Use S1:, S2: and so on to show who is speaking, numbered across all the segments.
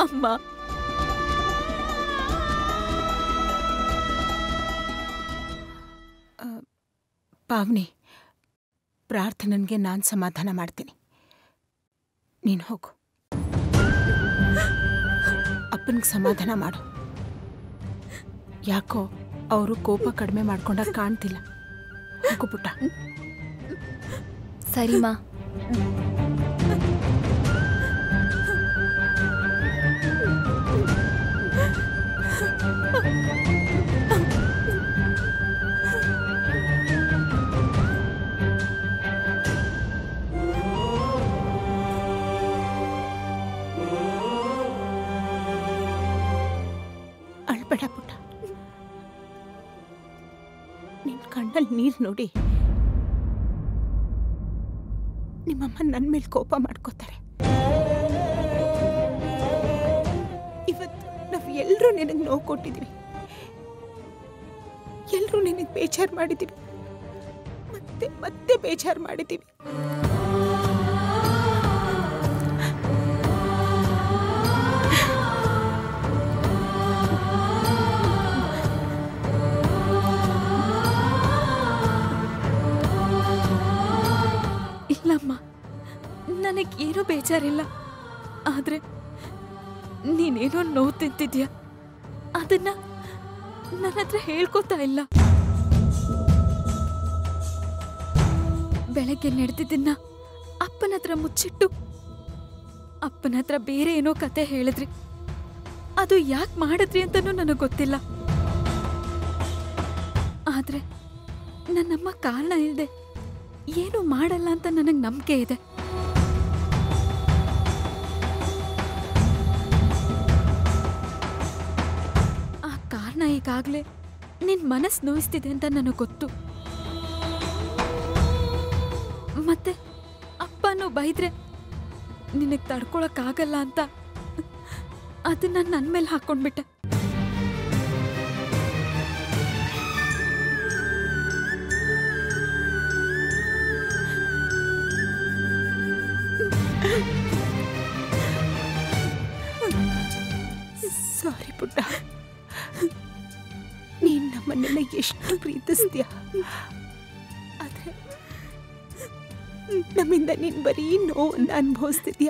S1: ಅಮ್ಮ
S2: ಪಾವ್ನಿ ಪ್ರಾರ್ಥನನ್ಗೆ ನಾನು ಸಮಾಧಾನ ಮಾಡ್ತೀನಿ ನೀನು ಹೋಗು ಅಪ್ಪನಿಗೆ ಸಮಾಧಾನ ಮಾಡು ಯಾಕೋ ಅವರು ಕೋಪ ಕಡಿಮೆ ಮಾಡ್ಕೊಂಡಾಗ ಕಾಣ್ತಿಲ್ಲ ಹೋಗು ಪುಟ್ಟ
S3: ಸರಿಮಾ
S2: ಅಳ್ಬೇಡ ಪುಟ್ಟ ನಿನ್ ಕಣ್ಣಲ್ಲಿ ನೀರು ನೋಡಿ ನಿಮ್ಮಮ್ಮ ನನ್ನ ಮೇಲೆ ಕೋಪ ಮಾಡ್ಕೋತಾರೆ ಇವತ್ತು ನಾವು ಎಲ್ಲರೂ ನಿನಗೆ ನೋವು ಕೊಟ್ಟಿದ್ದೀವಿ ಎಲ್ಲರೂ ನಿನಗೆ ಬೇಜಾರು ಮಾಡಿದ್ದೀವಿ ಮತ್ತೆ ಮತ್ತೆ ಬೇಜಾರು ಮಾಡಿದ್ದೀವಿ
S1: ಇಲ್ಲಮ್ಮ ನನಗೇನೂ ಬೇಜಾರಿಲ್ಲ ಆದ್ರೆ ನೀನೇನೋ ನೋವು ತಿಂತಿದ್ಯಾ ಅದನ್ನ ನನ್ನ ಹತ್ರ ಹೇಳ್ಕೊತಾ ಇಲ್ಲ ಬೆಳಗ್ಗೆ ನಡೆದಿದ್ದನ್ನ ಅಪ್ಪನ ಹತ್ರ ಮುಚ್ಚಿಟ್ಟು ಅಪ್ಪನ ಹತ್ರ ಬೇರೆ ಏನೋ ಕತೆ ಹೇಳಿದ್ರಿ ಅದು ಯಾಕೆ ಮಾಡಿದ್ರಿ ಅಂತನೂ ನನಗೆ ಗೊತ್ತಿಲ್ಲ ಆದ್ರೆ ನನ್ನಮ್ಮ ಕಾರಣ ಇಲ್ಲದೆ ಏನು ಮಾಡಲ್ಲ ಅಂತ ನನಗೆ ನಂಬಿಕೆ ಇದೆ ಆ ಕಾರಣ ಈಗಾಗಲೇ ನಿನ್ ಮನಸ್ಸು ನೋಯಿಸ್ತಿದೆ ಅಂತ ನನಗೆ ಗೊತ್ತು ಮತ್ತೆ ಅಪ್ಪನೂ ಬೈದ್ರೆ ನಿನಗೆ ತಡ್ಕೊಳಕ್ಕಾಗಲ್ಲ ಅಂತ ಅದನ್ನ ನನ್ನ ಮೇಲೆ ಹಾಕೊಂಡ್ಬಿಟ್ಟೆ
S2: ಸಾರಿ ಪುಟ್ಟ ನೀನ್ ನಮ್ಮನ್ನೆಲ್ಲ ಎಷ್ಟು ಪ್ರೀತಿಸ್ತೀಯ ಆದ್ರೆ ನಮ್ಮಿಂದ ನೀನ್ ಬರೀ ನೋವನ್ನ ಅನುಭವಿಸ್ತಿದ್ಯಾ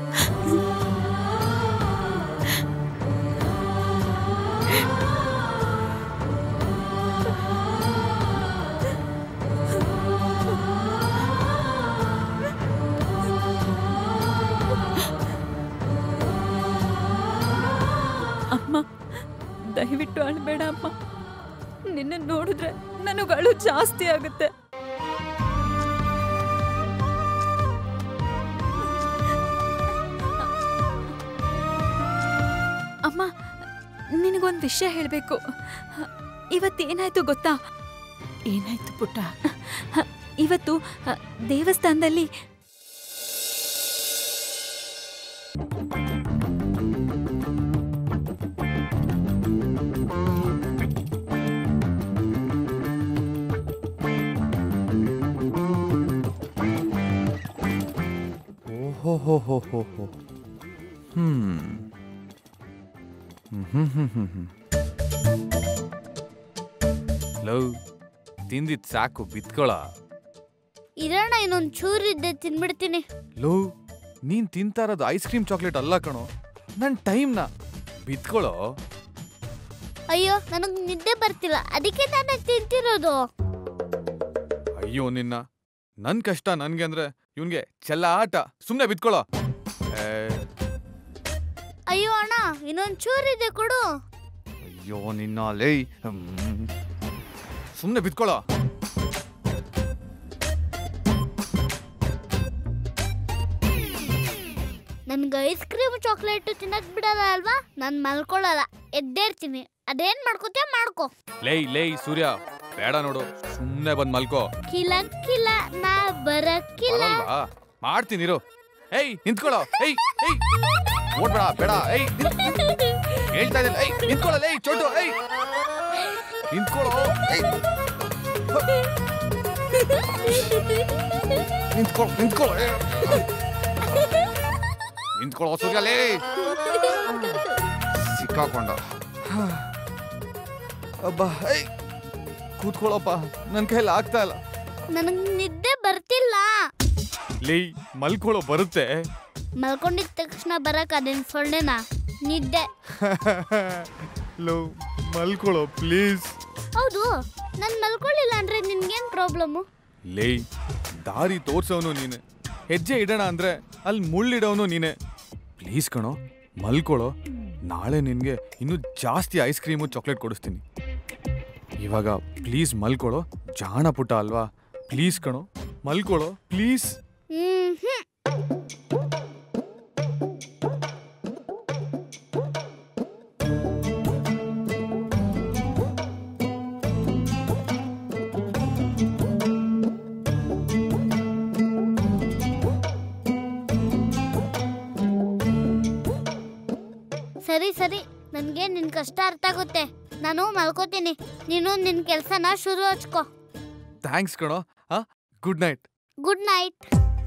S1: ಅಮ್ಮ ದಯವಿಟ್ಟು ಅಳ್ಬೇಡ ಅಮ್ಮ ನಿನ್ನ ನೋಡಿದ್ರೆ ನನಗೆ ಅಳು ಜಾಸ್ತಿ ಆಗುತ್ತೆ ಅಮ್ಮ ನಿನಗೊಂದು ವಿಷಯ ಹೇಳಬೇಕು ಇವತ್ತೇನಾಯ್ತು ಗೊತ್ತಾ
S2: ಏನಾಯ್ತು ಪುಟ್ಟ
S1: ಇವತ್ತು ಅ, ದೇವಸ್ಥಾನದಲ್ಲಿ
S4: ಓಹೋ ಹೋ ಹೋ ಹೋ ಹೋ ಹ್ಮ್ ಹ್ಮ್ ಹ್ಮ್ ಹ್ಮ್ ಹ್ಮ್ ಲವ್ ತಿಂದಿದ್ ಸಾಕು ಬಿತ್ಕೊಳ
S5: ಇರೋಣ ಇನ್ನೊಂದ್ ಚೂರಿದ್ದೆ ತಿನ್ಬಿಡ್ತೀನಿ
S4: ಲವ್ ನೀನ್ ತಿಂತಾ ಇರೋದು ಐಸ್ ಕ್ರೀಮ್ ಚಾಕ್ಲೇಟ್ ಅಲ್ಲ ಕಣೋ ನನ್ ಟೈಮ್ನ ಬಿತ್ಕೊಳ್ಳೋ
S5: ಅಯ್ಯೋ ನನಗ್ ನಿದ್ದೆ ಬರ್ತಿಲ್ಲ ಅದಕ್ಕೆ ನಾನು ತಿಂತಿರೋದು
S4: ಅಯ್ಯೋ ನಿನ್ನ ನನ್ ಕಷ್ಟ ನನ್ಗೆ ಅಂದ್ರೆ ಇವ್ನ್ಗೆ ಚೆಲ್ಲ ಆಟ ಸುಮ್ನೆ ಬಿತ್ಕೊಳ್ಳೋ ಏ,
S5: ಅಯ್ಯೋ ಅಣ್ಣ ಇನ್ನೊಂದ್ ಚೂರಿದೆ ಕೊಡು
S4: ಅಯ್ಯೋ ನಿನ್ನ ಲೇ ಸುಮ್ನೆ ಬಿತ್ಕೊಳ್ಳೋ
S5: ನನ್ಗೆ ಐಸ್ ಕ್ರೀಮ್ ಚಾಕ್ಲೇಟ್ ತಿನ್ನಕ್ ಬಿಡಲ್ಲ ಅಲ್ವಾ ನಾನ್ ಮಲ್ಕೊಳಲ್ಲ ಎದ್ದೇರ್ತೀನಿ ಅದೇನ್ ಮಾಡ್ಕೋತೀಯ ಮಾಡ್ಕೋ
S4: ಲೇ ಲೇ ಸೂರ್ಯ ಬೇಡ ನೋಡು ಸುಮ್ನೆ ಬಂದ್ ಮಲ್ಕೋ
S5: ಕಿಲಕ್ಕಿಲ್ಲ ನಾ ಬರಕ್ಕಿಲ್ಲ
S4: ಬರಲ್ವಾ ಮಾಡ್ತೀನಿ ಇರು ಏಯ್ ನಿಂತ್ಕೊಳ್ಳೋ ಏಯ್ ಏಯ್ ಓಡ್ಬೇಡ ಬೇಡ ಏಯ್ ನಿಂತ್- ಹೇಳ್ತಾ ಇದ್ದೀನಿ ಏಯ್ ನಿಂತ್ಕೊಳ್ಳೋ ಏಯ್ ಚೋಟು ಏಯ್ ನಿಂತ್ಕೊಳ್ಳೋ ಏಯ್ ನಿಂತ್ಕೊಳ್ಳೋ ನಿಂತ್ಕೊಳ್ಳೋ ಏಯ್. ನಿಂತ್ಕೊಳ್ಳೋ ಸೂರ್ಯಲೇ ಸಿಕ್ಕಾಕೊಂಡ ಅಬ್ಬಾ ಐ ಕೂತ್ಕೊಳ್ಳೋಪ್ಪ ನನ್ನ ಕೈಲಿ ಆಗ್ತಾ ಇಲ್ಲ
S5: ನನಗ್ ನಿದ್ದೆ ಬರ್ತಿಲ್ಲ
S4: ಲೇ ಮಲ್ಕೊಳ್ಳೋ ಬರುತ್ತೆ
S5: ಮಲ್ಕೊಂಡಿದ ತಕ್ಷಣ ಬರಕ್ ಅದೇನ್ ಸೊಳ್ಳೆನಾ ನಿದ್ದೆ
S4: ಲೋ ಮಲ್ಕೊಳ್ಳೋ ಪ್ಲೀಸ್
S5: ಹೌದು ನಾನು ಮಲ್ಕೊಳ್ಳಿಲ್ಲ ಅಂದ್ರೆ ನಿನ್ಗೇನ್ ಪ್ರಾಬ್ಲಮ್ಮು
S4: ಲೇ ದಾರಿ ತೋರ್ಸೋನು ನೀನೆ ಹೆಜ್ಜೆ ಇಡೋಣ ಅಂದ್ರೆ ಅಲ್ಲಿ ಮುಳ್ಳಿಡೋನು ನೀನೆ ಪ್ಲೀಸ್ ಕಣೋ ಮಲ್ಕೊಳ್ಳೋ ನಾಳೆ ನಿನಗೆ ಇನ್ನೂ ಜಾಸ್ತಿ ಐಸ್ ಕ್ರೀಮು ಚಾಕ್ಲೇಟ್ ಕೊಡಿಸ್ತೀನಿ ಇವಾಗ ಪ್ಲೀಸ್ ಮಲ್ಕೊಳ್ಳೋ ಜಾಣ ಪುಟ್ಟ ಅಲ್ವಾ ಪ್ಲೀಸ್ ಕಣೋ ಮಲ್ಕೊಳ್ಳೋ ಪ್ಲೀಸ್
S5: ಹ್ಮ್ ಹ್ಮ್ ಸರಿ ಸರಿ ನನಗೆ ನಿನ್ ಕಷ್ಟ ಅರ್ಥ ಆಗುತ್ತೆ ನಾನು ಮಲ್ಕೋತೀನಿ ನೀನು ನಿನ್ ಕೆಲ್ಸನ ಶುರು ಹಚ್ಕೋ
S4: ಥ್ಯಾಂಕ್ಸ್ ಕಣೋ ಹಾ ಗುಡ್ ನೈಟ್
S5: ಗುಡ್ ನೈಟ್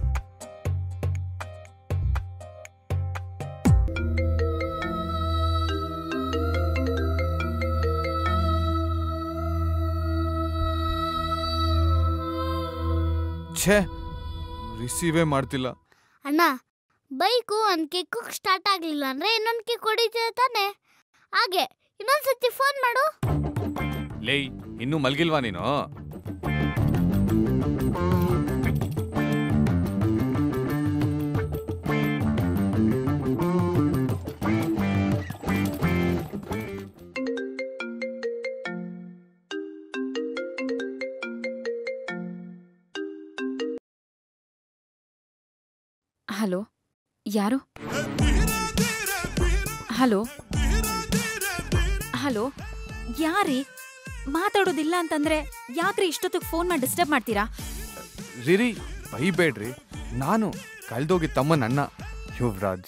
S4: ಛೇ ರಿಸೀವೇ ಮಾಡ್ತಿಲ್ಲ
S5: ಅಣ್ಣ ಬೈಕು ಒಂದು ಕಿಕ್ಕು ಸ್ಟಾರ್ಟ್ ಆಗಲಿಲ್ಲ ಅಂದ್ರೆ ಇನ್ನೊಂದು ಕಿಕ್ ಹೊಡಿತೇವೆ ತಾನೆ ಹಾಗೆ ಇನ್ನೊಂದ್ಸತಿ ಫೋನ್ ಮಾಡು
S4: ಲೇ ಇನ್ನೂ ಮಲ್ಗಿಲ್ವಾ ನೀನು
S1: ಹಲೋ ಯಾರು ಹಲೋ ಹಲೋ ಯಾರಿ ಮಾತಾಡೋದಿಲ್ಲ ಅಂತಂದ್ರೆ ಯಾಕ್ರಿ ಇಷ್ಟೊತ್ತಿಗೆ ಫೋನ್ ಮಾಡಿ ಡಿಸ್ಟರ್ಬ್ ಮಾಡ್ತೀರಾ
S4: ರೀರಿ ಬೈಬೇಡ್ರಿ ನಾನು ಕಳ್ದೋಗಿದ್ದ ತಮ್ಮ ನನ್ನ ಯುವರಾಜ್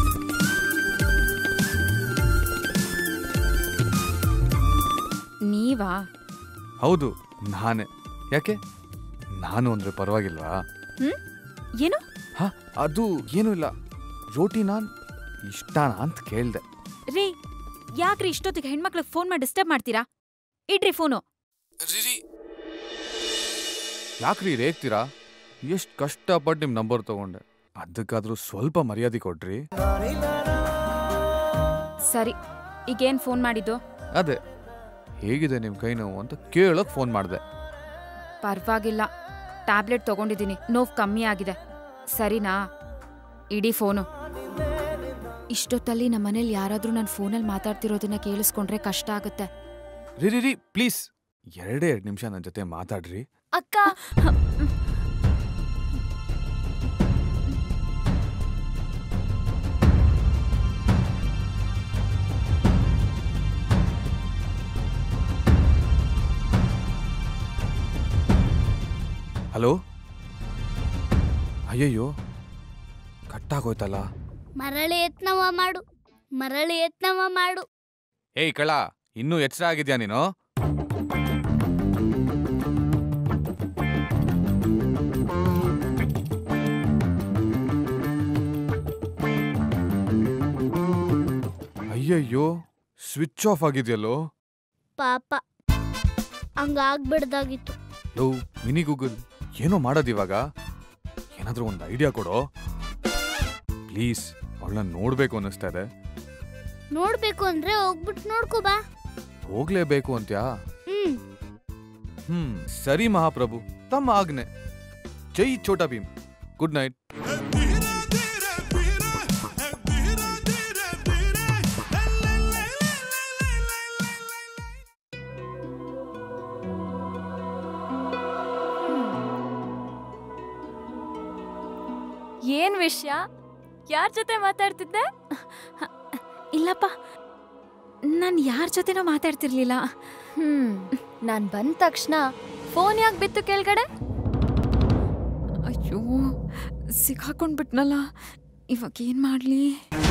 S1: ನೀವಾ
S4: ಹೌದು ನಾನೇ ಯಾಕೆ ನಾನು ಅಂದ್ರೆ ಪರವಾಗಿಲ್ವಾ
S1: ಹ್ಮ್ ಏನು
S4: ಹಾ ಅದು ಏನೂ ಇಲ್ಲ ರೋಟಿ ನಾನ್ ಇಷ್ಟನಾ ಅಂತ ಕೇಳ್ದೆ
S1: ರೀ ಯಾಕ್ರಿ ಇಷ್ಟೊತ್ತಿಗೆ ಹೆಣ್ಮಕ್ಳಿಗೆ ಫೋನ್ ಮಾಡಿ ಡಿಸ್ಟರ್ಬ್ ಮಾಡ್ತೀರಾ ಇಡ್ರಿ ಫೋನು
S4: ಯಾಕ್ರಿ ರೇಗ್ತೀರಾ ಎಷ್ಟು ಕಷ್ಟಪಟ್ಟು ನಿಮ್ಮ ನಂಬರ್ ತಗೊಂಡೆ ಅದಕ್ಕಾದ್ರೂ ಸ್ವಲ್ಪ ಮರ್ಯಾದೆ ಕೊಡ್ರಿ
S1: ಸರಿ ಈಗೇನ್ ಫೋನ್ ಮಾಡಿದ್ದು
S4: ಅದೇ ಹೇಗಿದೆ ನಿಮ್ಮ ಕೈ ನೋವು ಅಂತ ಕೇಳೋಕ್ ಫೋನ್ ಮಾಡಿದೆ
S1: ಪರವಾಗಿಲ್ಲ ಟ್ಯಾಬ್ಲೆಟ್ ತಗೊಂಡಿದ್ದೀನಿ ನೋವು ಕಮ್ಮಿ ಆಗಿದೆ ಸರಿನಾ ಇಡೀ ಫೋನು ಇಷ್ಟೊತ್ತಲ್ಲಿ ನಮ್ಮ ಮನೇಲಿ ಯಾರಾದ್ರೂ ನನ್ನ ಫೋನಲ್ಲಿ ಮಾತಾಡ್ತಿರೋದನ್ನ ಕೇಳಿಸ್ಕೊಂಡ್ರೆ ಕಷ್ಟ ಆಗುತ್ತೆ
S4: ರೀ ರೀ ರೀ ಪ್ಲೀಸ್ ಎರಡೇ ಎರಡು ನಿಮಿಷ ನನ್ನ ಜೊತೆ ಮಾತಾಡ್ರಿ
S1: ಅಕ್ಕ
S4: ಹಲೋ ಅಯ್ಯಯ್ಯೋ ಕಟ್ಟಾಗೋಯ್ತಲ್ಲ
S5: ಮರಳಿ ಯತ್ನವ ಮಾಡು ಮರಳಿ ಯತ್ನವ ಮಾಡು
S4: ಏಯ್ ಕಳ ಇನ್ನೂ ಎಚ್ಚರ ಆಗಿದ್ಯಾ ನೀನು ಅಯ್ಯಯ್ಯೋ ಸ್ವಿಚ್ ಆಫ್ ಆಗಿದೆಯಲ್ಲೋ
S5: ಪಾಪ ಹಂಗಾಗ್ಬಿಡ್ದಾಗಿತ್ತು
S4: ಲೋ ಮಿನಿ ಗೂಗಲ್ ಏನೋ ಮಾಡೋದಿವಾಗ ಏನಾದ್ರೂ ಒಂದು ಐಡಿಯಾ ಕೊಡೋ ಪ್ಲೀಸ್ ಅವಳನ್ನ ನೋಡ್ಬೇಕು ಅನ್ನಿಸ್ತಾ ಇದೆ
S5: ನೋಡ್ಬೇಕು ಅಂದ್ರೆ ಹೋಗ್ಬಿಟ್ಟು ನೋಡ್ಕೋ ಬಾ
S4: ಹೋಗ್ಲೇಬೇಕು ಅಂತ್ಯಾ
S5: ಹ್ಮ್
S4: ಹ್ಮ್ ಸರಿ ಮಹಾಪ್ರಭು ತಮ್ಮ ಆಜ್ಞೆ ಜೈ ಛೋಟಾ ಭೀಮ್ ಗುಡ್ ನೈಟ್
S1: ಏನ್ ವಿಷಯ ಯಾರ ಜೊತೆ ಮಾತಾಡ್ತಿದ್ದೆ ಇಲ್ಲಪ್ಪ ನಾನು ಯಾರ ಜೊತೆನೂ ಮಾತಾಡ್ತಿರ್ಲಿಲ್ಲ
S3: ಹ್ಮ್ ನಾನ್ ಬಂದ ತಕ್ಷಣ ಫೋನ್ ಯಾಕೆ ಬಿತ್ತು ಕೆಳಗಡೆ
S1: ಅಯ್ಯೋ ಸಿಕ್ಕಾಕೊಂಡ್ಬಿಟ್ನಲ್ಲ ಇವಾಗ ಏನ್ ಮಾಡ್ಲಿ